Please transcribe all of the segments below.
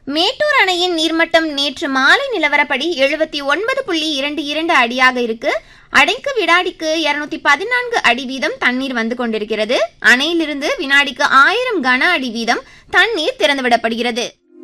மேட்டூர் அணையின் நீர்மட்டம் நேற்று மாலை நிலவரப்படி எழுபத்தி ஒன்பது புள்ளி இரண்டு இரண்டு அடியாக இருக்கு அடைக்கு வினாடிக்கு இருநூத்தி பதினான்கு அடி வீதம் தண்ணீர் வந்து கொண்டிருக்கிறது அணையிலிருந்து வினாடிக்கு ஆயிரம் கன அடி வீதம் தண்ணீர் திறந்துவிடப்படுகிறது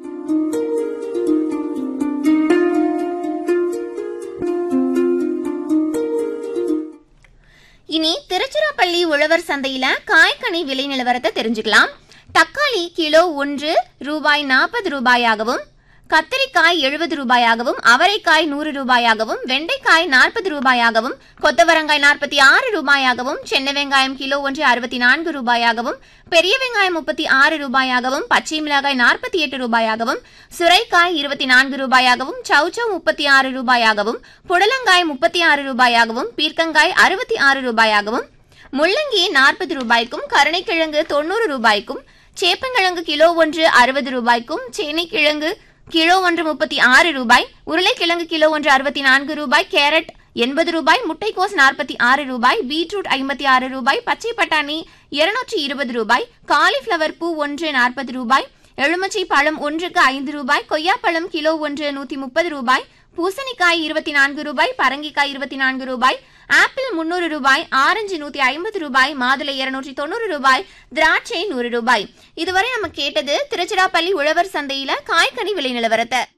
இனி திருச்சிராப்பள்ளி உழவர் சந்தையில காய்கனி விலை நிலவரத்தை தெரிஞ்சுக்கலாம் தக்காளி கிலோ ஒன்று ரூபாய் நாற்பது ரூபாயாகவும் கத்திரிக்காய் எழுபது ரூபாயாகவும் அவரைக்காய் நூறு ரூபாயாகவும் வெண்டைக்காய் நாற்பது ரூபாயாகவும் கொத்தவரங்காய் நாற்பத்தி ஆறு ரூபாயாகவும் சென்னை வெங்காயம் கிலோ ஒன்று அறுபத்தி நான்கு ரூபாயாகவும் பெரிய வெங்காயம் முப்பத்தி ஆறு ரூபாயாகவும் பச்சை மிளகாய் நாற்பத்தி எட்டு ரூபாயாகவும் சுரைக்காய் இருபத்தி நான்கு ரூபாயாகவும் சௌச்சௌ முப்பத்தி ஆறு ரூபாயாகவும் புடலங்காய் முப்பத்தி ஆறு ரூபாயாகவும் பீர்க்கங்காய் அறுபத்தி ஆறு ரூபாயாகவும் முள்ளங்கி நாற்பது ரூபாய்க்கும் கருணைக்கிழங்கு தொண்ணூறு ரூபாய்க்கும் சேப்பங்கிழங்கு கிலோ ஒன்று அறுபது ரூபாய்க்கும் சேனைக்கிழங்கு கிலோ ஒன்று முப்பத்தி ஆறு ரூபாய் உருளைக்கிழங்கு கிலோ ஒன்று அறுபத்தி நான்கு ரூபாய் கேரட் எண்பது ரூபாய் முட்டைக்கோஸ் நாற்பத்தி ஆறு ரூபாய் பீட்ரூட் ஐம்பத்தி ஆறு ரூபாய் பச்சை பட்டாணி இருநூற்றி இருபது ரூபாய் காலிஃப்ளவர் பூ ஒன்று நாற்பது ரூபாய் எலுமிச்சை பழம் ஒன்றுக்கு ஐந்து ரூபாய் கொய்யாப்பழம் கிலோ ஒன்று நூற்றி முப்பது ரூபாய் பூசணிக்காய் இருபத்தி நான்கு ரூபாய் பரங்கிக்காய் இருபத்தி நான்கு ரூபாய் ஆப்பிள் முன்னூறு ரூபாய் ஆரஞ்சு நூத்தி ஐம்பது ரூபாய் மாதுளை இருநூற்றி தொண்ணூறு ரூபாய் திராட்சை நூறு ரூபாய் இதுவரை நம்ம கேட்டது திருச்சிராப்பள்ளி உழவர் சந்தையில காய்கனி விலை நிலவரத்தை